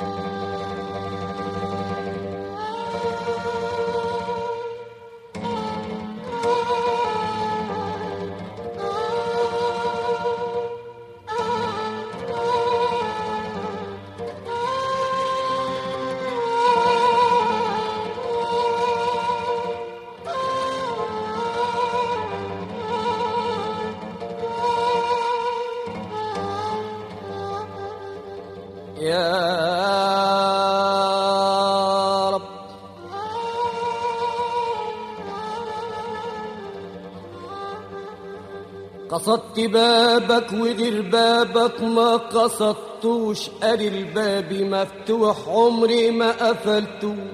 يا رب قصدت بابك وغير بابك ما قصدتوش قال الباب مفتوح عمري ما قفلتوش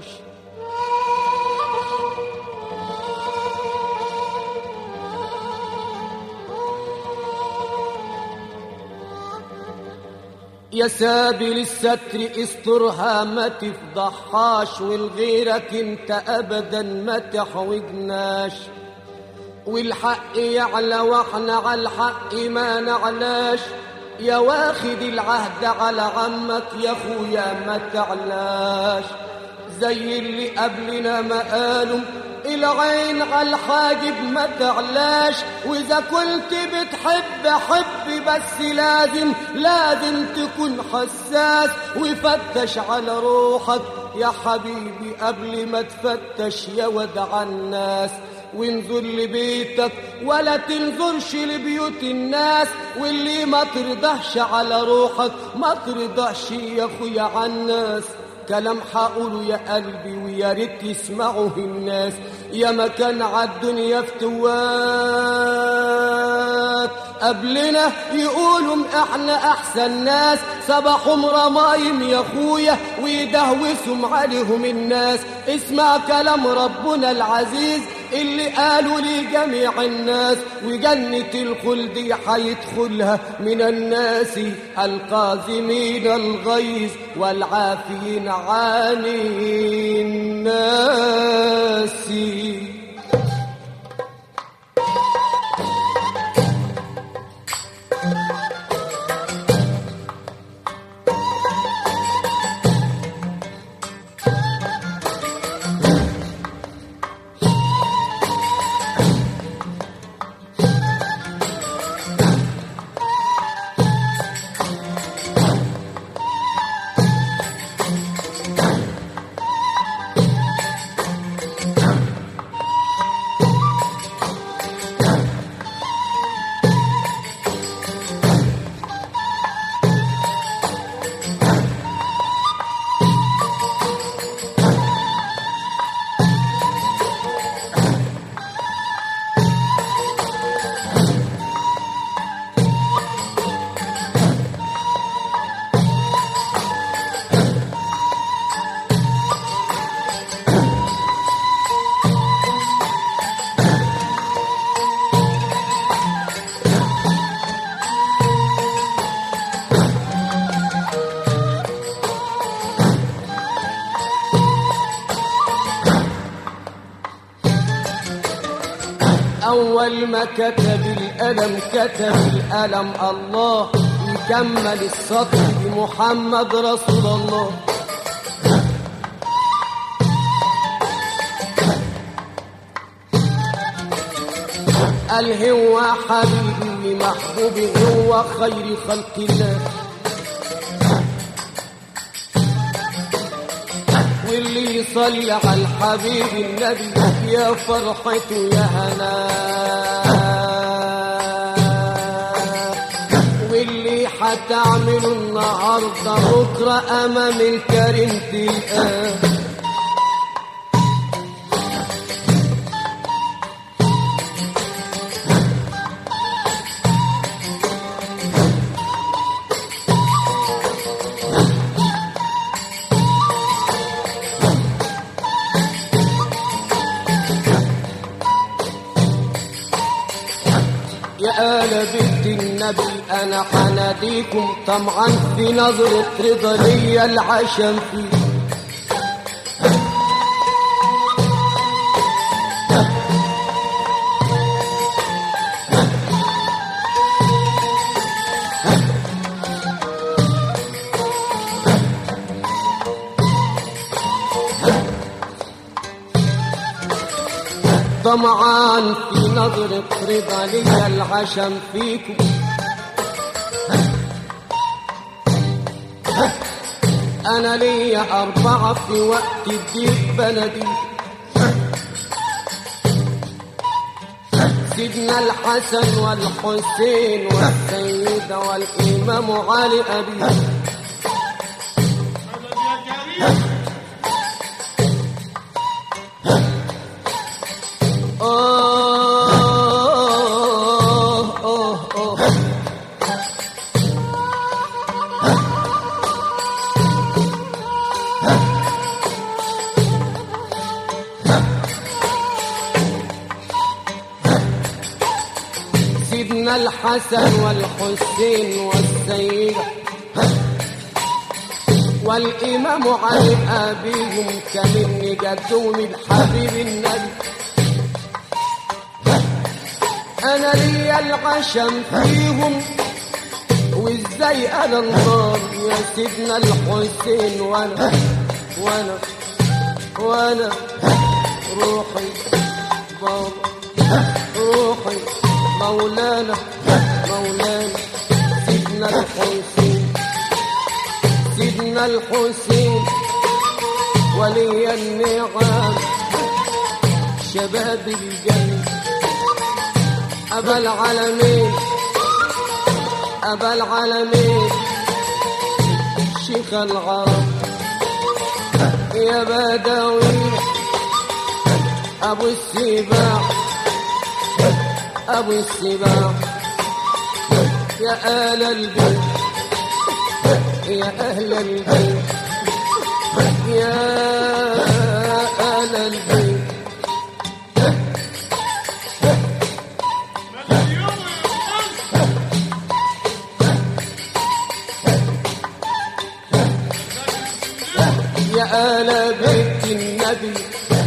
يا سابل الستر استرها ما تفضحهاش والغيرك انت ابدا ما تحوجناش والحق يعلى واحنا على الحق ما نعلاش يا واخد العهد على عمك يا اخويا ما تعلاش زي اللي قبلنا ما قالوا العين على الحاجب ما تعلاش واذا كنت بتحب حب بس لازم لازم تكون حساس وفتش على روحك يا حبيبي قبل ما تفتش يا ودع الناس وانظر لبيتك ولا تنظرش لبيوت الناس واللي ما ترضاش على روحك ما ترضاش يا اخويا على الناس كلام حقوله يا قلبي ويا ريت يسمعه الناس يا مكان عالدنيا فتوات قبلنا يقولوا احنا احسن ناس صباحهم رمايم يا اخويا ويدهوسهم عليهم الناس اسمع كلام ربنا العزيز اللي قالوا لجميع الناس وجنة الخلد حيدخلها من الناس القازمين الغيظ والعافين عن الناس أول ما كتب الألم كتب الألم الله يكمل السطر بمحمد رسول الله قال هو حبيبي محبوبي هو خير خلق الله واللي يصلي على الحبيب النبي يا فرحته يا هنا واللي حتعمله النهارده بكره امام الكريم تلقاه يا آل بيت النبي أنا حناديكم طمعا في نظرة رضا ليا العشم فيه طمعان في نظرة رضا ليا العشم فيكم أنا ليا أربعة في وقت الضيق بلدي سيدنا الحسن والحسين والسيدة والإمام علي أبي آه آه آه سيدنا الحسن والحسين والسيدة والإمام علي أبيهم كمن جدهم الحبيب النبي أنا لي العشم فيهم وإزاي أنا النار يا سيدنا الحسين وأنا وأنا وأنا روحي بابا روحي مولانا مولانا سيدنا الحسين سيدنا الحسين ولي النعم شباب الجنة أبا العالمين أبا العالمين شيخ العرب يا بدوي أبو السباع أبو السباع يا أهل البيت يا أهل البيت يا أهل البيت يا آل بيت النبي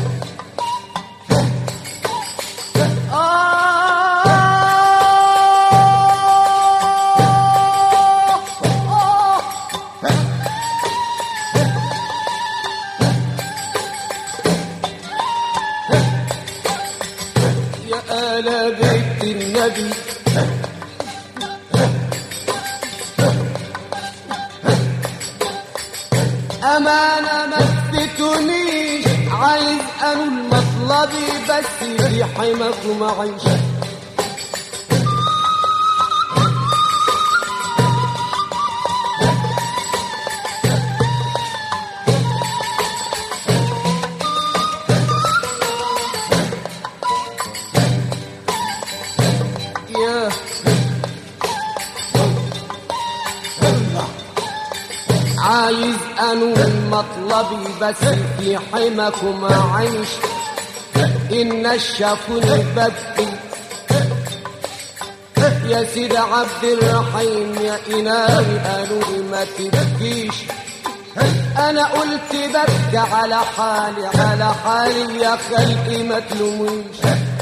يا آل بيت النبي أمانة ما تفتنيش عايز أنول مطلبي بس في حماكم أعيش يا عايز انول مطلبي بس في حماكم اعيش ان الشافوني ببكي يا سيد عبد الرحيم يا إلهي قالوا لي ما تبكيش انا قلت ببكي على حالي على حالي يا خلقي ما تلوميش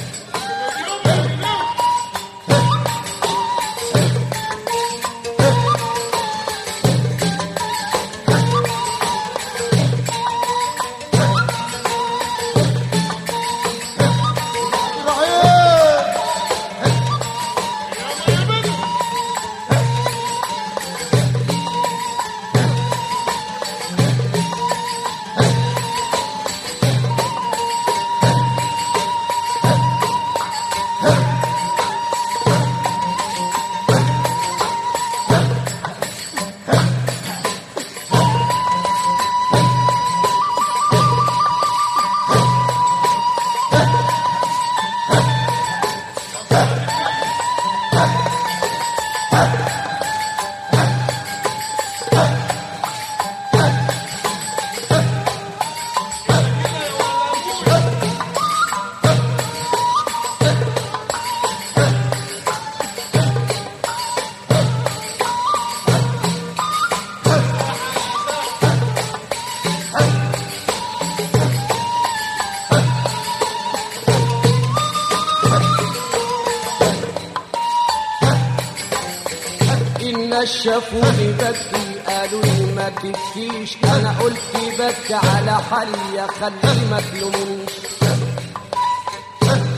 الناس شافوني ببكي قالوا لي ما تبكيش انا قلت بكي على حالي يا خلي ما تلومنيش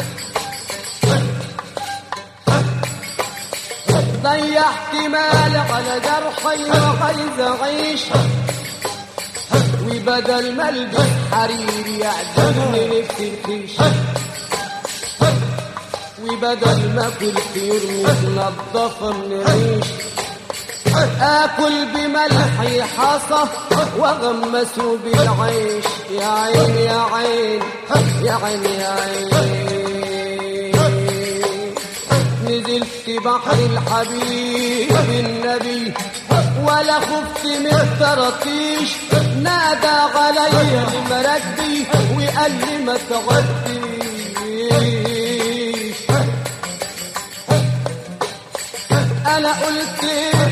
ضيع احتمال على جرحي وعايز اعيش وبدل ما البس حرير يعجبني نفسي الخيش وبدل ما اكل طيور متنضفه من ريش اكل بملحي حصى واغمسه بالعيش يا عين يا عين يا عين يا عين نزلت بحر الحبيب النبي ولا خفت من الطراطيش نادى علي المراكبي وقال لي ما تعديش انا قلت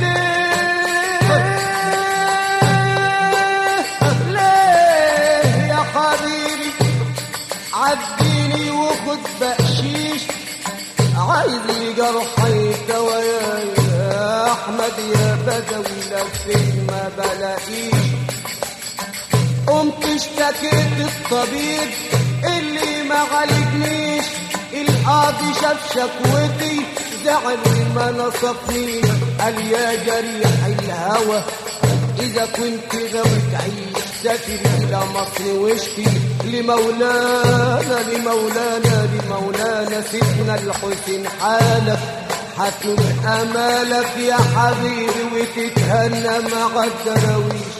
ليه ليه يا حبيبي عديني وخد بقشيش عايز لي جرحي دوايا يا احمد يا بدوي لفيت ما بلاقيش قمت اشتكيت الطبيب اللي ما عالجنيش القاضي شاف شكوتي زعل ما نصفني قال يا جريح الهوى اذا كنت غاوي تعيش سافر الى مصر واشكي لمولانا لمولانا لمولانا سيدنا الحسين حالك هتنول امالك يا حبيبي وتتهنى مع الدراويش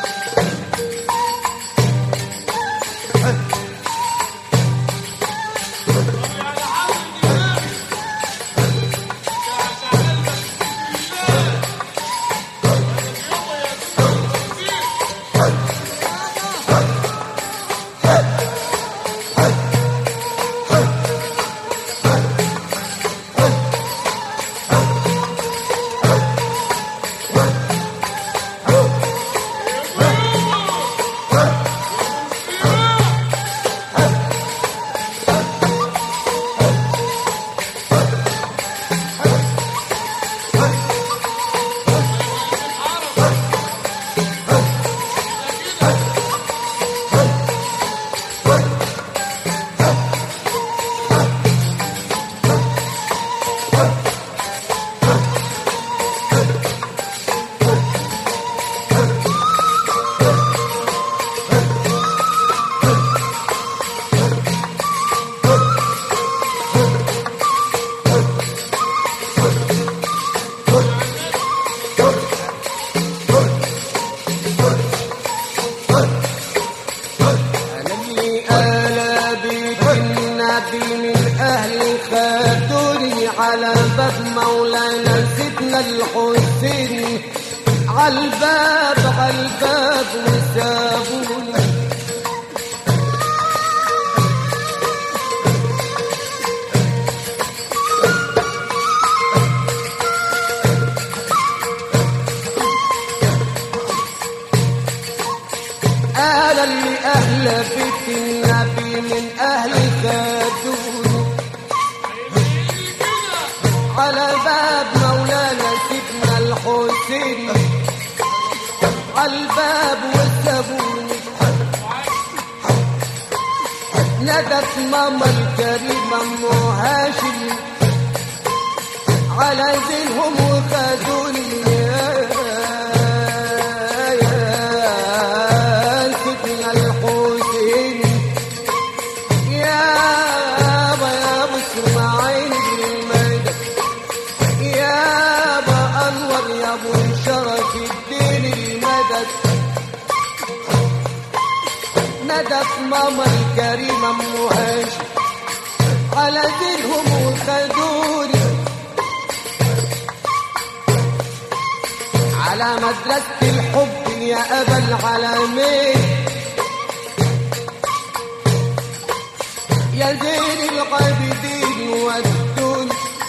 أنا اللي آل بيت النبي من أهل خاتوني على باب مولانا سيدنا الحسين عالباب عالباب وسابوني أنا اللي أهل بيت النبي من أهل خاتوني على باب مولانا سيدنا الحسين على الباب والزبون ندت ماما الكريمة أم هاشم على زينهم وخدوني يا يا سيدنا الحسين يا ابا يا ابو اسماعيل المدد يا ابا انور يا ابو شرف الدين المدد ندت ماما الكريمه ام هاشم على دينهم وخدوني على مدرسة الحب يا أبا العالمين يا زين العابدين والدون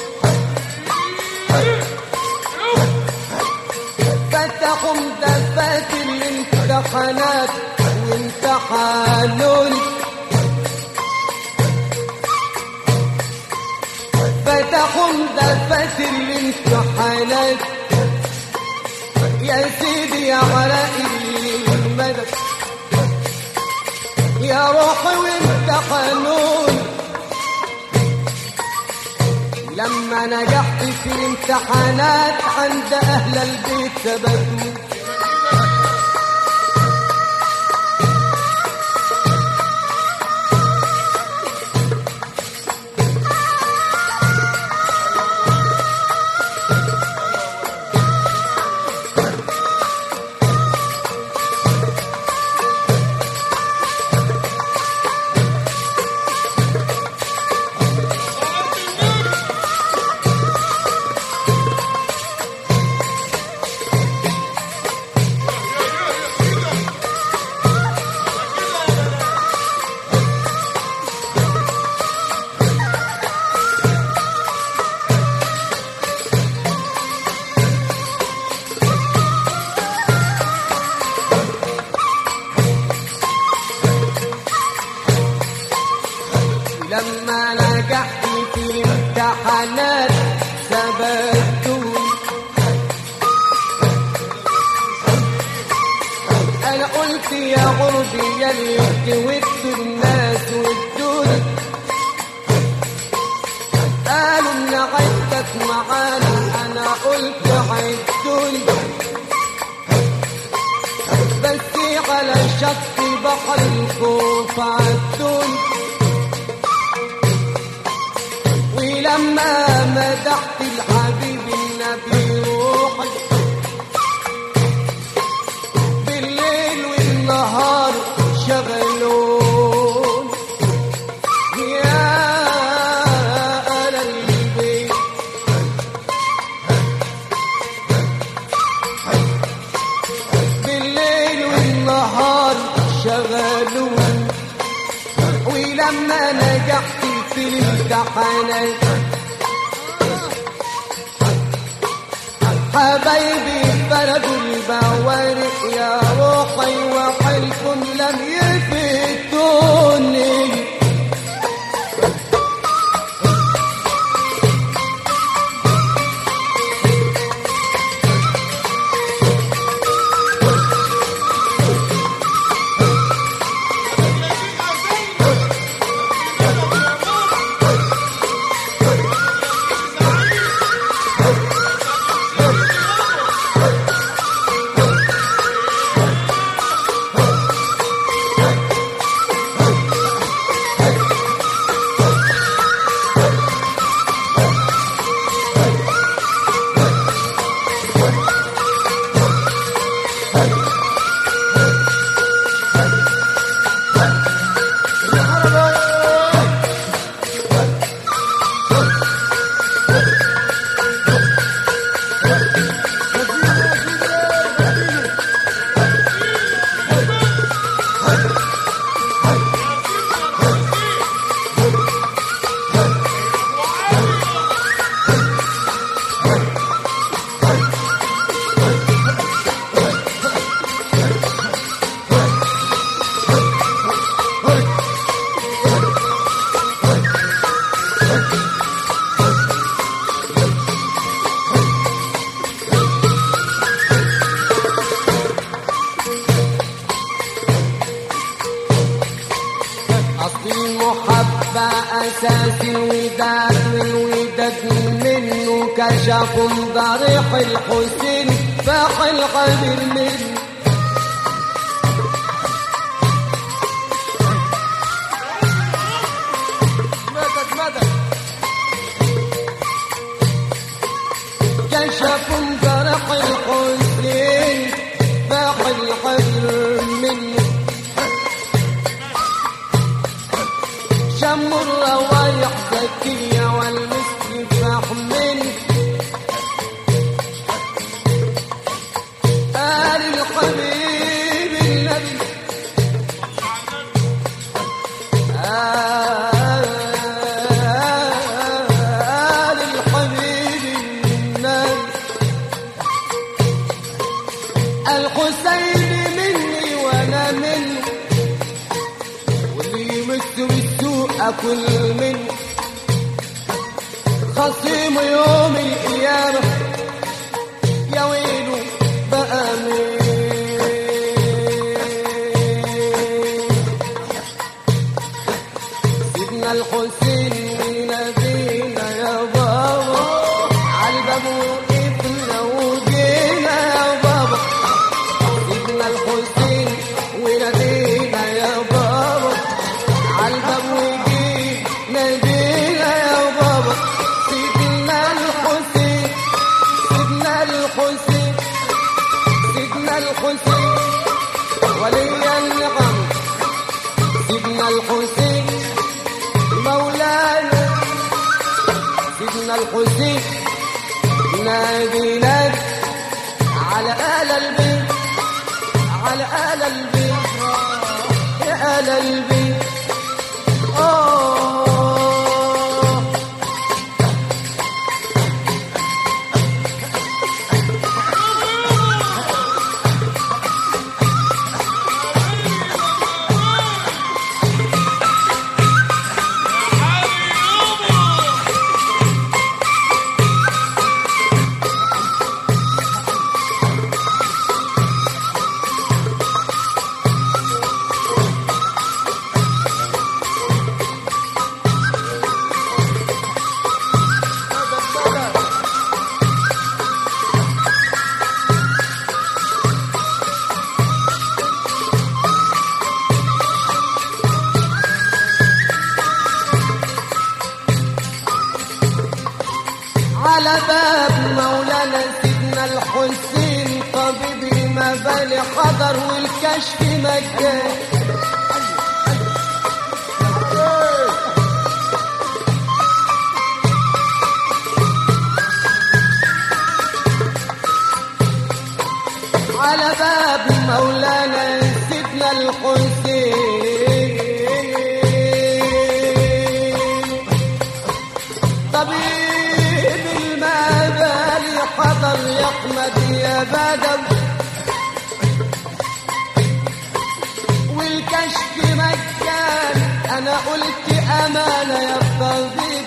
فتحوا دفاتر الامتحانات وامتحانوني فتحوا دفاتر الامتحانات يا سيدي يا علاء المدد يا روحي وامتحنون لما نجحت في الامتحانات عند أهل البيت ثبتوا لما نجحت في الامتحانات ثبتوا انا قلت يا غربي يا اللي ودوا الناس والدود قالوا ان عدتك معانا انا قلت عدوني بس على شط بحر الخوف عدوني ولما مدحت الحبيب النبي روحي بالليل والنهار شغلون يا أهل البيت بالليل والنهار شغلون ولما نجحت في الامتحانات حبايبي بلدوا البوارق يا روحي وحلكم لم يفتوني أصل المحبة أساس الوداد والوداد منه كشف ضريح الحسين فاح القدر منه مدد مدد كشف ضريح الحسين فاح القدر منه شم الروايح زكية والمسك فحمل آل الحبيب النبي آل الحبيب النبي الحسين مني وانا منه واللي يمس بالسوء اكل منه خصيم يوم القيامة يا ويله بقى مين سيدنا الحسين نبينا يا بابا والنبي نادي على آل البيت على آل البيت يا آل البيت آه على باب مولانا سيدنا الحسين طبيب المبالي حضر والكشف مجان على باب مولانا سيدنا الحسين طبيب المبالي حضر يا احمد يا بدر والكشف مجان انا قلت امانه يا طبيب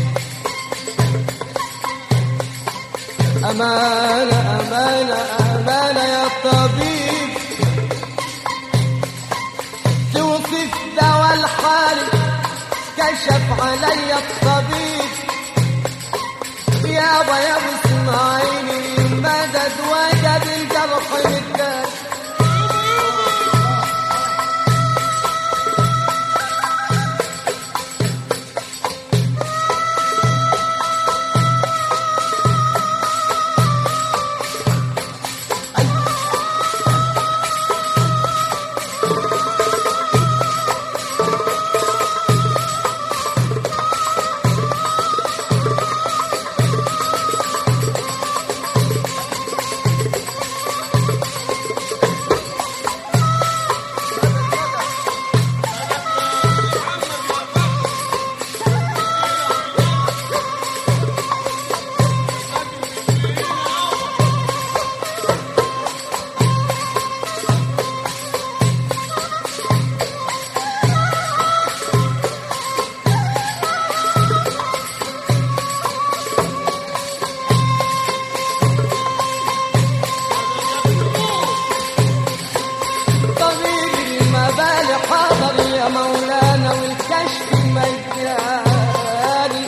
امانه امانه امانه يا طبيب توصف دواء الحال كشف علي الطبيب يابا يا ابو اسماعيل المدد وجد الجرح مدد طبيب المبالي حاضر يا مولانا والكشف مجاني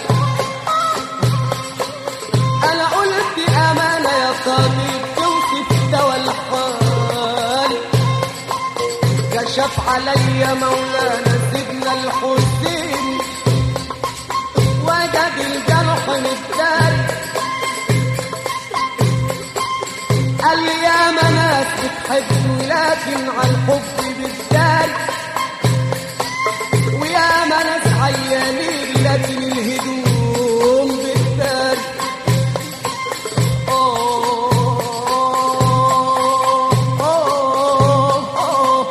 انا قلت امانه يا طبيب توصف دواء الحال كشف علي مولانا سيدنا الحسين وجد الجرح متداري قال لي يا ناس بتحب لكن على الحب بالدار ويا ناس عيانين لكن الهدوم بالدار أوه، أوه، أوه.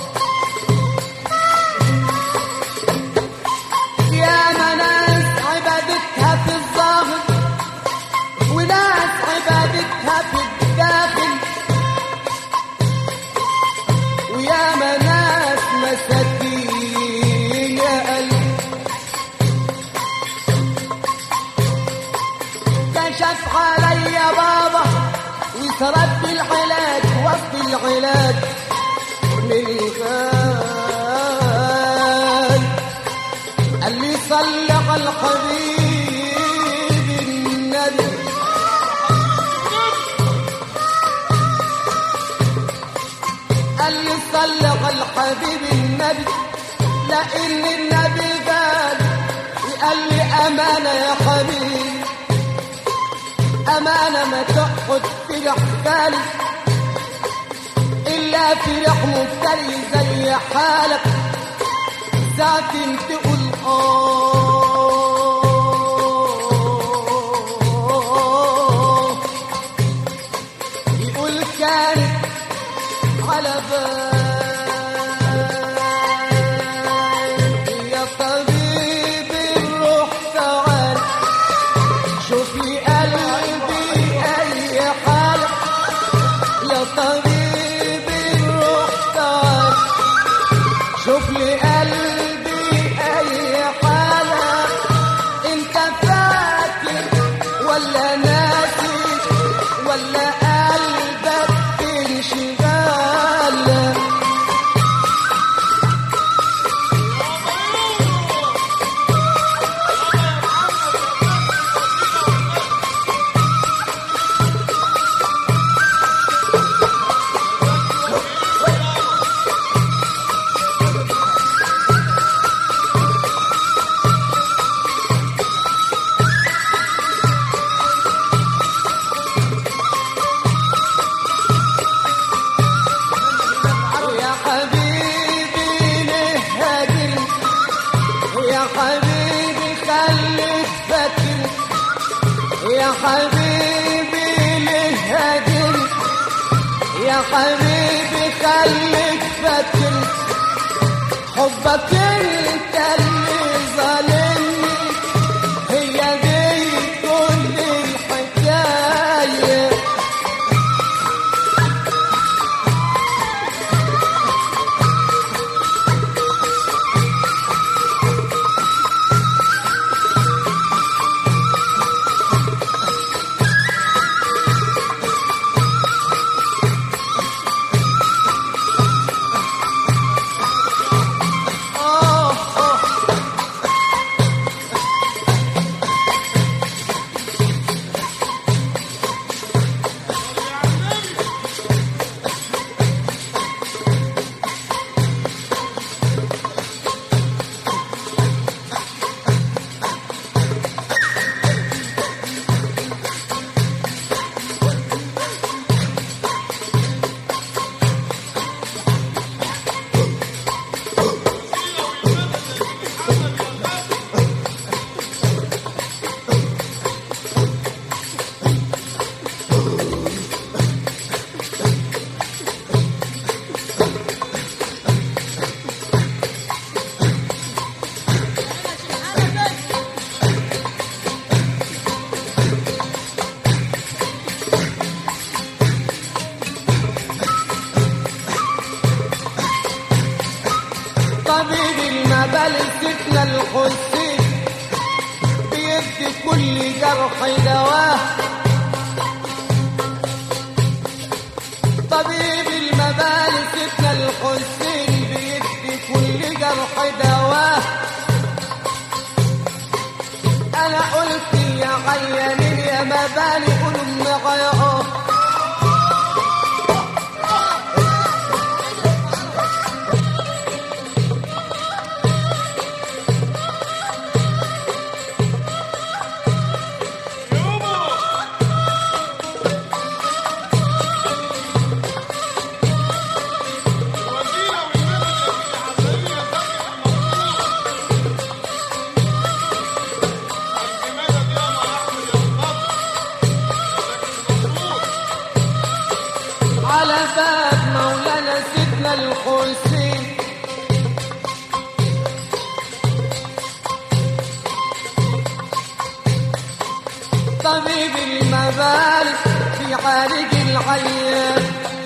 يا ناس عبادتها في الظاهر وناس عبادتها في الداخل ويا ناس مساكين يا قلب كشف علي يا بابا وسرد العلاج وسط العلاج من الغال قال لي صل على الحبيب النبي قال لي صل على الحبيب النبي لان النبي قال قال لي امانه يا حبيبي امانه ما تقعد في حالي الا في ريح مفتري زي حالك ساعة تقول آه لقلبي اي حالة انت فاكر ولا ناسي ولا قلبك انشغال يا حبيبي ليه هاجر يا حبيبي خليك فاكر يا حبيبي ليه هاجر يا حبيبي خليك فاكر حبك انت اللي ظالمني هي دي كل الحكايه آه آه طبيب المبالي سيدنا الحسين بيدي كل جرح دواه طبيب المبالي سيدنا الحسين بيدي كل جرح دواه انا قلت يا عيانين يا مبالي قولوا معايا اه على باب مولانا سيدنا الحسين طبيب المبارك في عالج العيان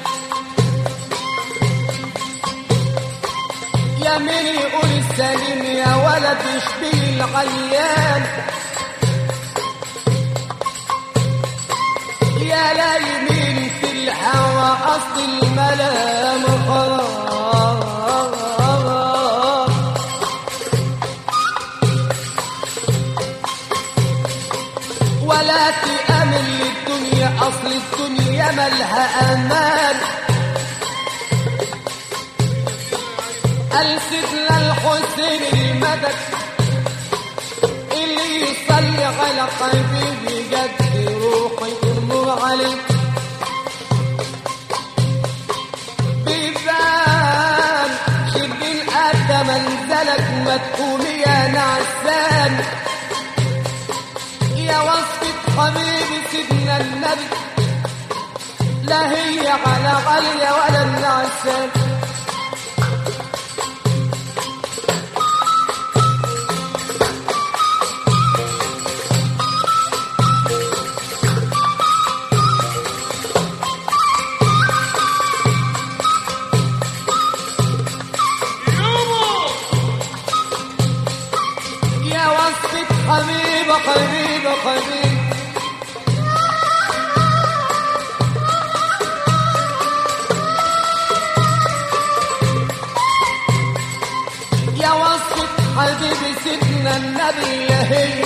يا من يقول السليم يا ولد يشبه العيان يا لا يمين في الهوى أصل الملام خلاص ولا تأمن للدنيا أصل الدنيا ملها أمان قال سيدنا الحسين المدد اللي يصلي على حبيبي جد روحي النور عليك بيبان شد القد منزلك ما تقوم يا نعسان يا وصفة حبيبي سيدنا النبي لا هي على غالية ولا النعسان حبيبة حبيبة حبيبة يا وصفة حبيبي سيدنا النبي يا هي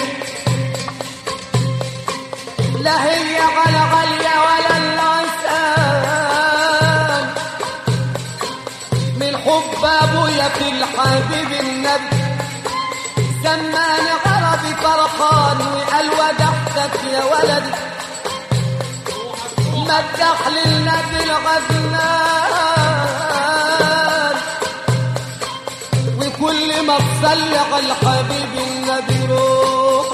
لا هي على غالية ولا العسان من حب ابويا في الحبيب النبي سماني عربي فرحان وقال ودحتك يا ولدي مدح للنبي الغزلان وكل ما تصلي على الحبيب النبي روح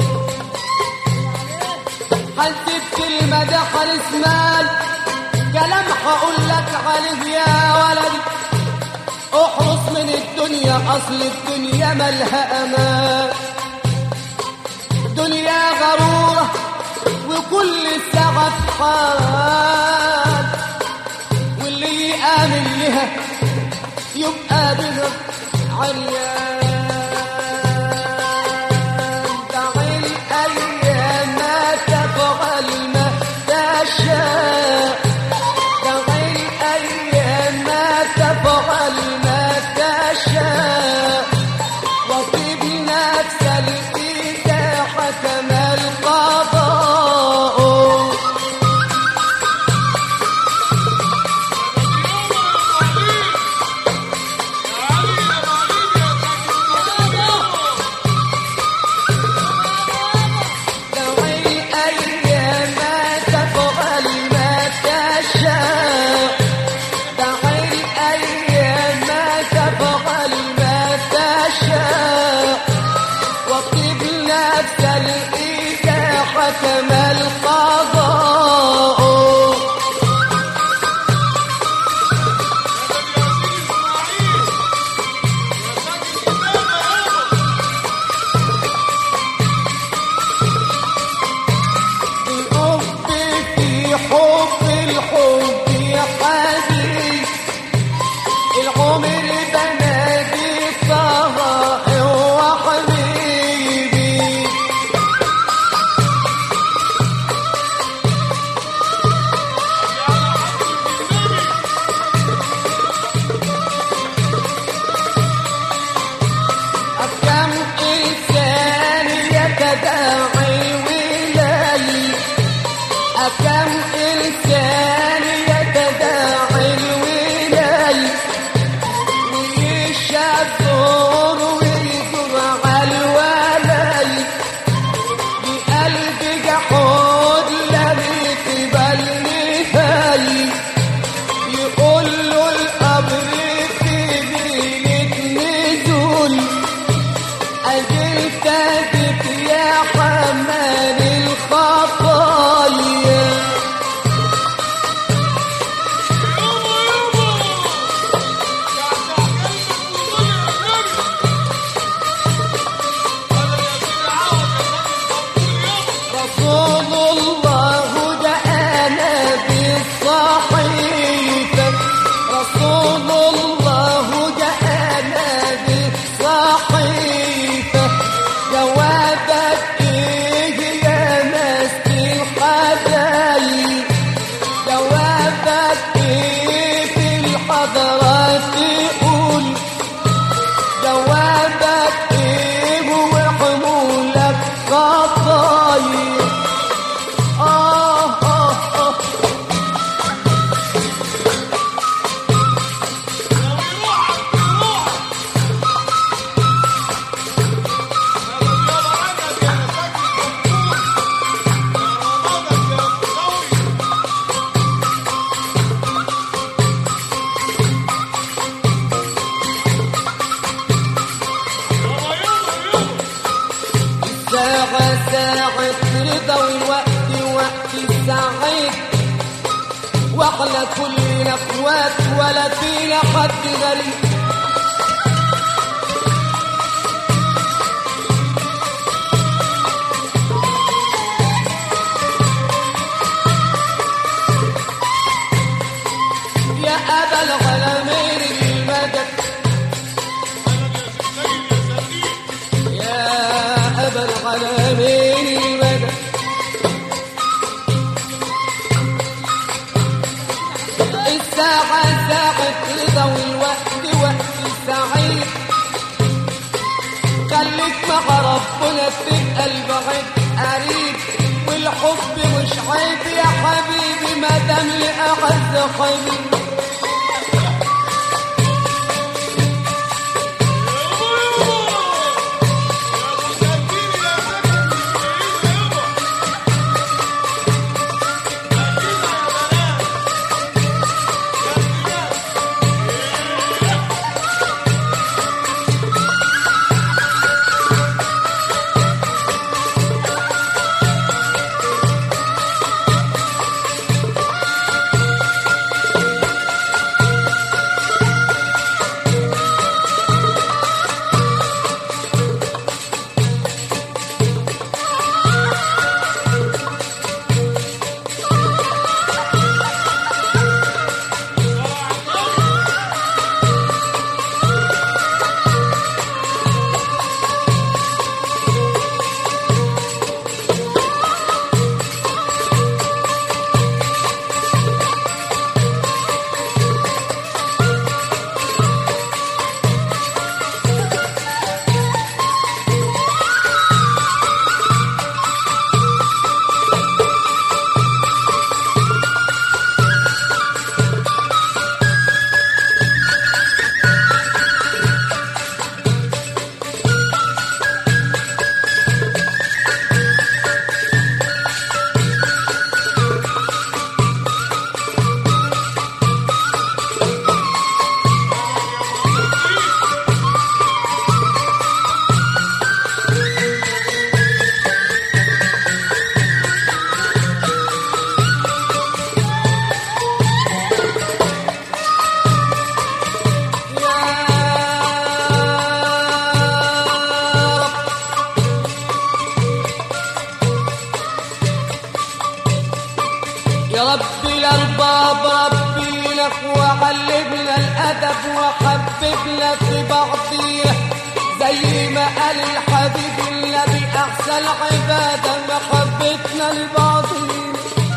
حسب كلمة دخل اسمال كلام هقول لك عليه يا ولدي احرص من الدنيا اصل الدنيا ملها امان دنيا غرورة وكل ساعة حال واللي يآمن لها يبقى بها عريان دع الأيام تفعل ما تشاء دع الأيام تفعل ما تشاء وطيب نفس الإتاحة كما القضاء دعي الأيام تفعل ما تشاء دعي الأيام تفعل ما تشاء واطلب نفس الإتاحة كما القضاء الحب في حب الحب يا حبيبي العمر بنادي طه وحبيبي كم إنسان يتداعي الولاي أكم إنسان يتداعي الولاي ويشذر ويجر على الولاي بقلب جحود لم يقبل نهاي يقول له القبر في ليلة نزول أجلتك يا حمال الخطايا رسول الله جاءنا بالصحيفة رسول الله جاءنا بالصحيفة جوابك إيه يا ناس الحبايب جوابك إيه في الحضرات تقول جوابك إيه وحمولك خطايا آه آه آه ساعة ساعة رضا والوقت وقت السعيد واحنا كلنا اخوات ولا فينا حد غريب يا أبا الغلامين المدد يا أبا الغلامين الوقت وقت سعيد خليك مع ربنا تبقى البعيد قريب والحب مش عيب يا حبيبي ما دام لأعز حبيب يا ربي الأرباب ربي لك وعلمنا الأدب وحببنا في بعضيه زي ما قال الحبيب النبي أحسن عبادة محبتنا لبعضيه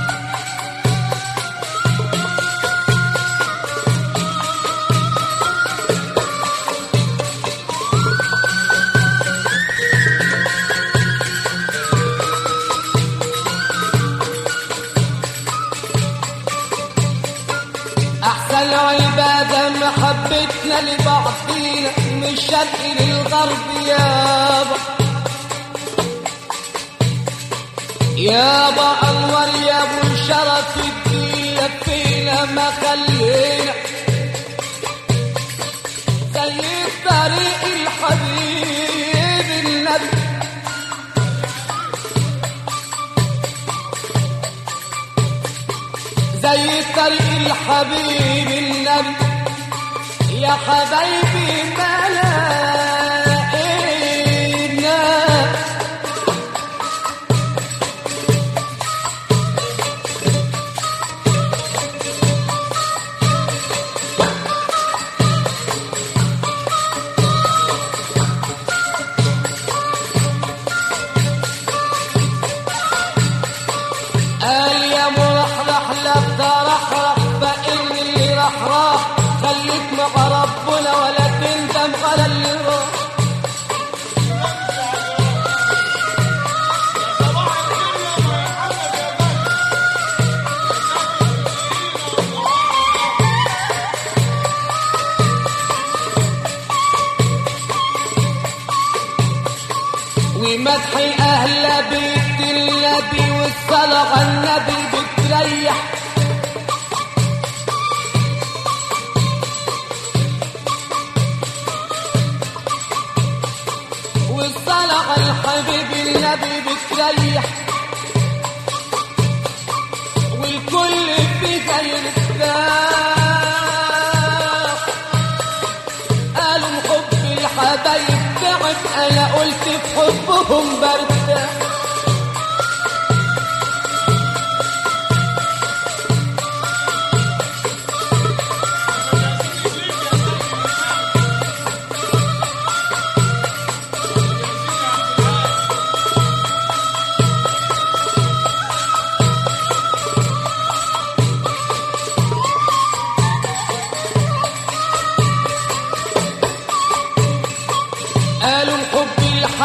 أحسن عبادة محبتنا لبعضينا من الشرق للغرب يابا يابا أنور يا أبو شرف الدين لفينا ما خلينا زي طريق الحبيب النبي زي طريق الحبيب النبي يا حبايبي ما لقينا قال يا مرحرح لا ترحرح فإن اللي راح راح خليك مع ربنا ولا تندم على اللي راح ومدح أهل بيت النبي والصلاة على النبي بتريح والصلاة على الحبيب النبي بتريح والكل في غير الثاني قالوا حب الحبايب تعب انا قلت في حبهم برتاح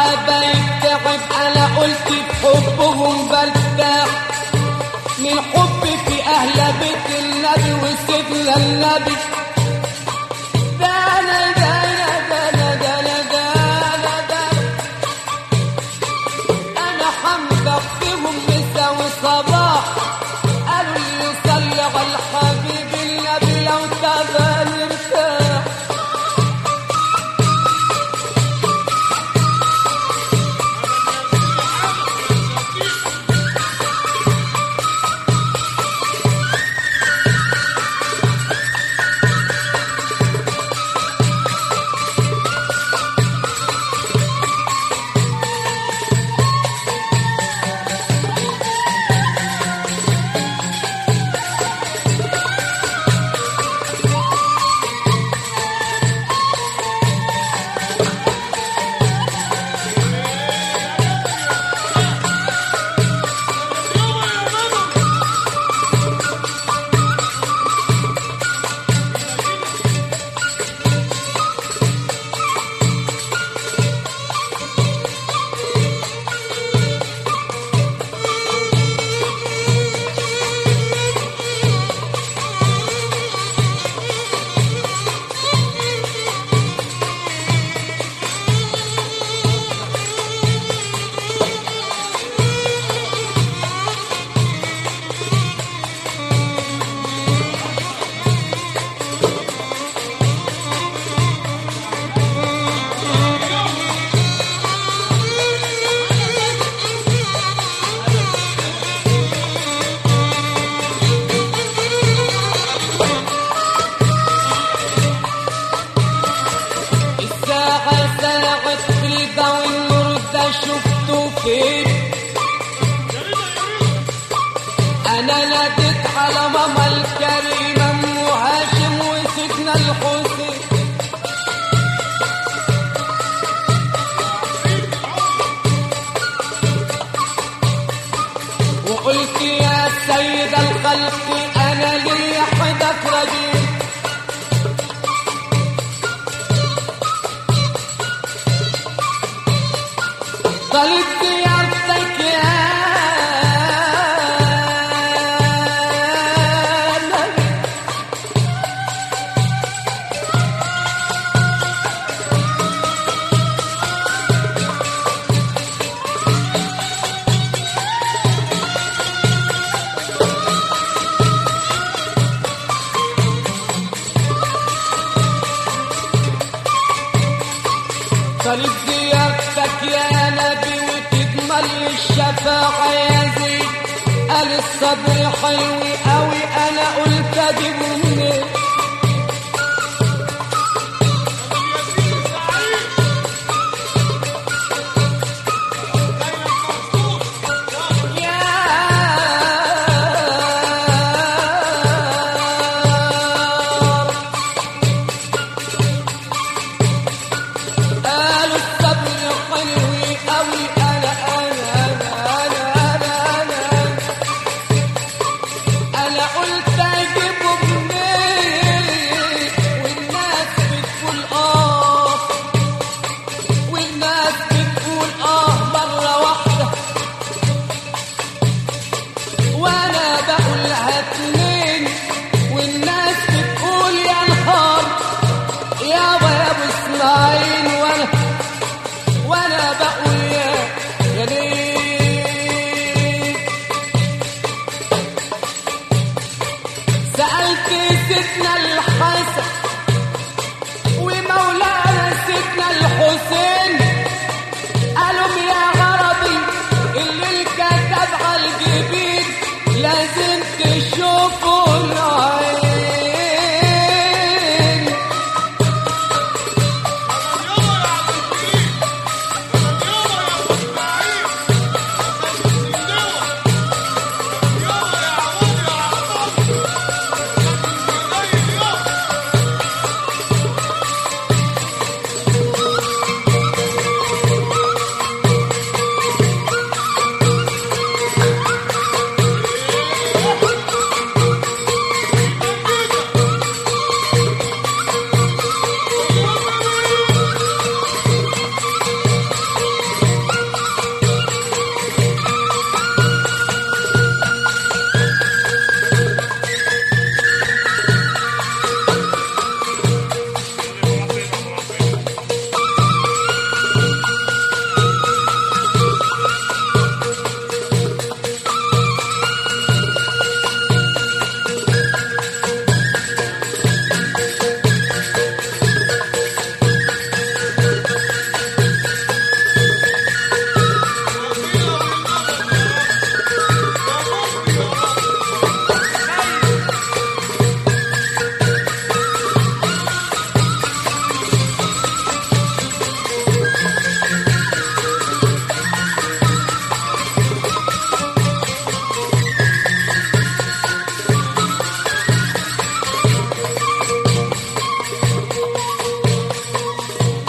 الحبايب تعب انا قلت بحبهم برتاح من حب في اهل بيت النبي وسيدنا النبي ده انا ده انا ده انا ده انا ده انا ده انا حمزه فيهم مسا وصباح قالوا اللي يصلي على الحبيب النبي لو تبان ارتاح الساعة ساعة فريدة والنور ده شفته فين أنا ناديت على ماما الكريمة أم هاشم وسيدنا الحسين وقلت يا سيد الخلق أنا لي حدك رجيم طلبت يدك يا نبي طلب زيارتك يا نبي وتكمل الشفاعة يا زيد قال الصبر حلو قوي انا قلت اجيبه منين يا قالوا الصبر حلو قوي انا انا انا انا انا انا انا قلت اجيبه منين والناس بتقول اه والناس بتقول اه مره واحده وانا بقولها اتنين والناس بتقول يا نهار يابا يا ابو اسماعيل وانا وانا بقول يا يا ليل سألت سيدنا الحسن ومولانا سيدنا الحسين قالوا يا غربي اللي الكتب على الجبين لازم تشوفوا العين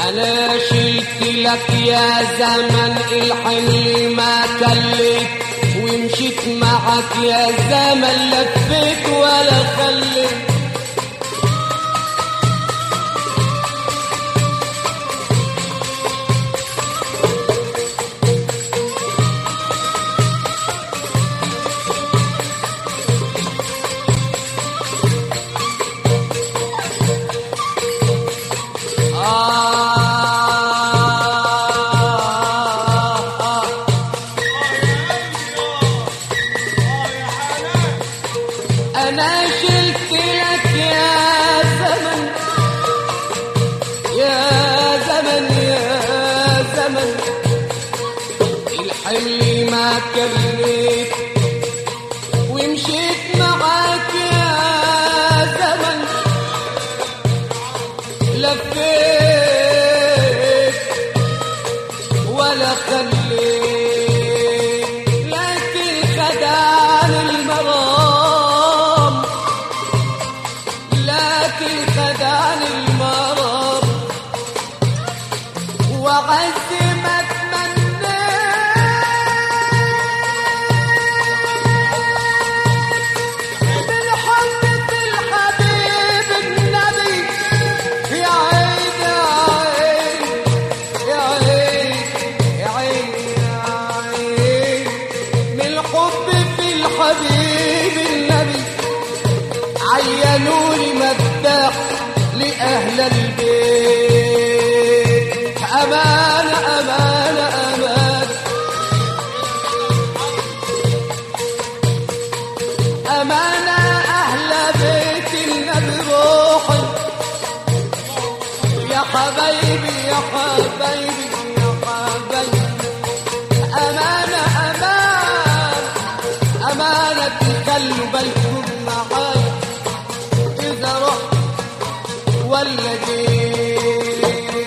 انا شلت لك يا زمن الحمل ما كلت ومشيت معك يا زمن لفيت ولا خليت آه آه أنا شلت لك يا زمن يا زمن يا زمن الحمل ما كليت ومشيت معاك يا زمن لفيت ولا خليت لكن خدان المرام لكن خدان المرام وعز ما تمنيت بالحب الحبيب النبي يا عين يا عين يا عين يا عين يا عين من الحب في الحبيب النبي عينوني مداح لأهل البيت أمانة أمانة أمانة أمانة أهل بيت النبي روحي يا حبايبي يا حبايبي يا حبايبي أمانة أمانة أمانة تخلوا بالكم معايا إذا رحت ولا جيت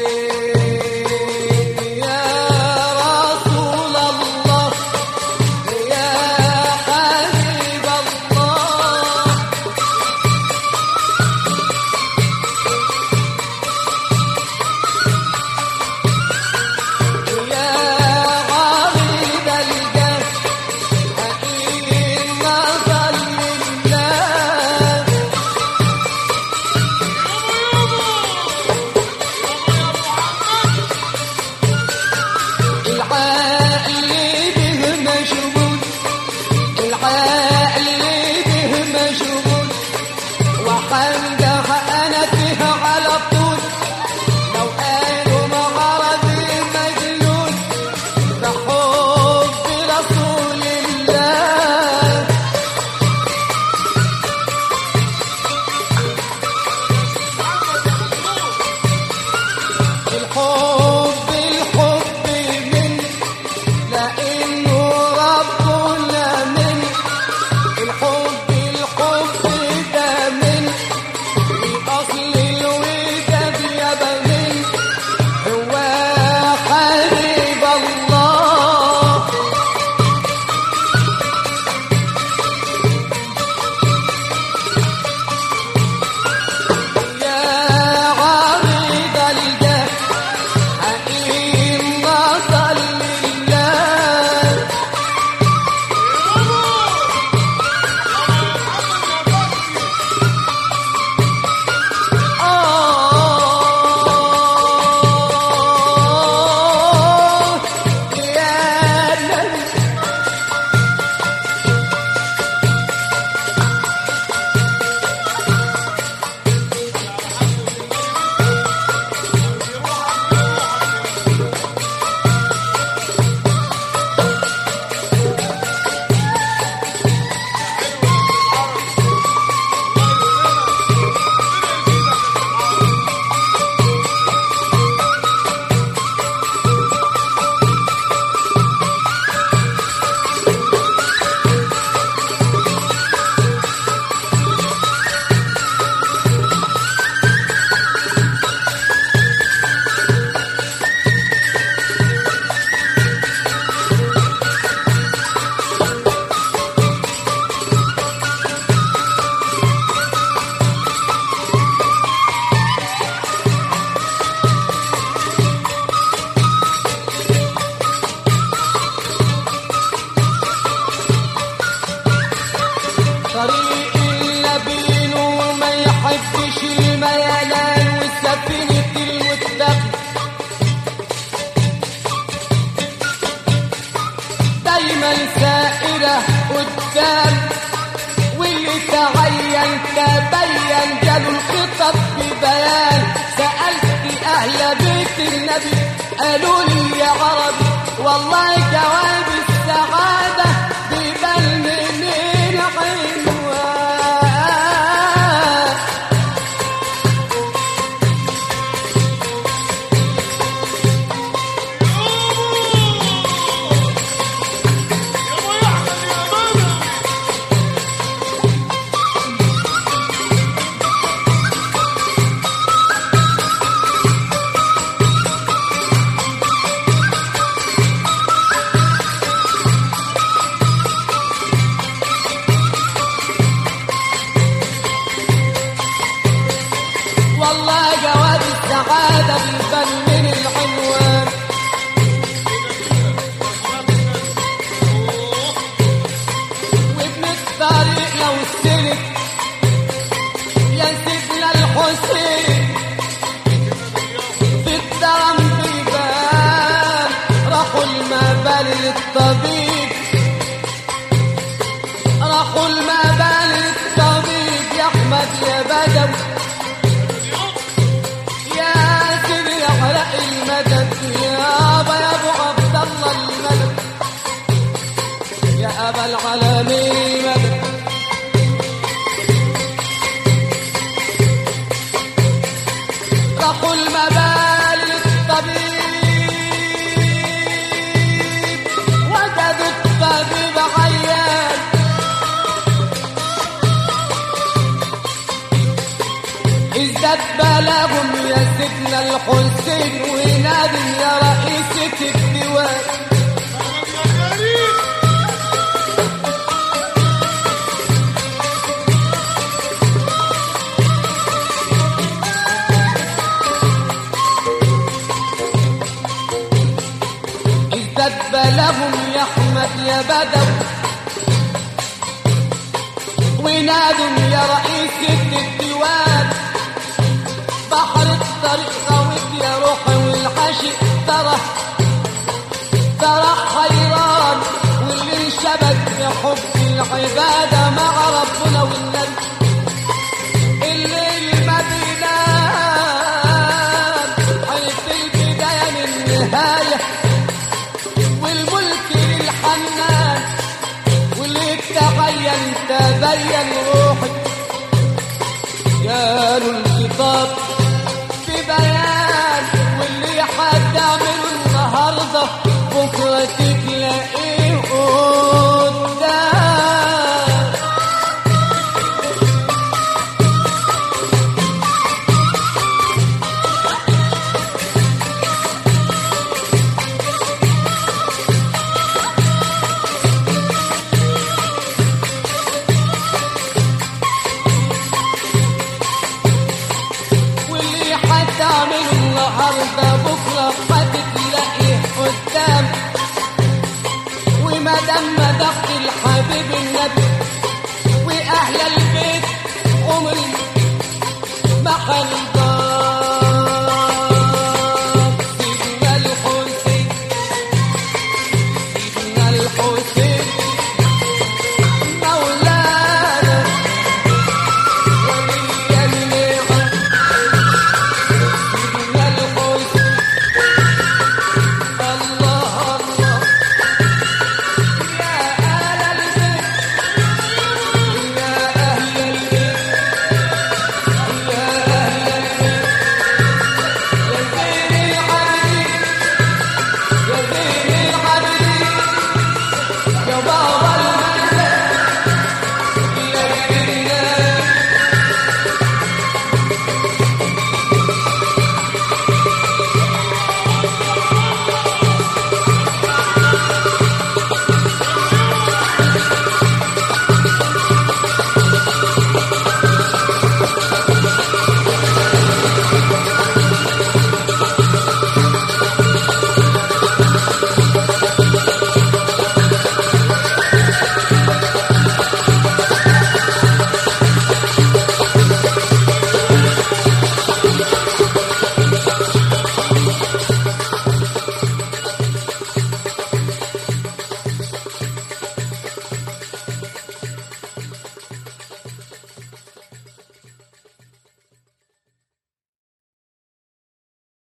يا رسول الله يا حبيب الله تبين جالوا الخطط ببيان سألت أهل بيت النبي قالوا لي يا عربي والله جواب السعادة بيبان من العنوان والله جواب السعادة بيبان من العنوان وابن الطريق لو سلك يا سيدنا الحسين في الدرم بيبان راحوا المبال للطبيب راحوا المبال للطبيب يا احمد يا بدوي يا سيدي احرق المدد يا ابا يا ابو عبد الله المدد يا ابا العالمين مدد راحوا المبال للطبيب وجدوا الطبيب عيان ازداد بلاغهم يا سيدنا الحسين ونادي يا رئيسة الديوان ازداد بلاغهم يا احمد يا بدو ونادوا يا رئيسة الديوان بحر الطريق غويت يا روحي والعاشق ترى ترى حيران واللي انشبك في حب العبادة مع ربنا والنبي الليل ما بينام حيث البداية من النهاية والملك للحنان واللي تغير تبين روحي قالوا الخطاب في بيان واللي هتعمله النهارده بكره تلاقيه قدام واللي هتعمله النهارده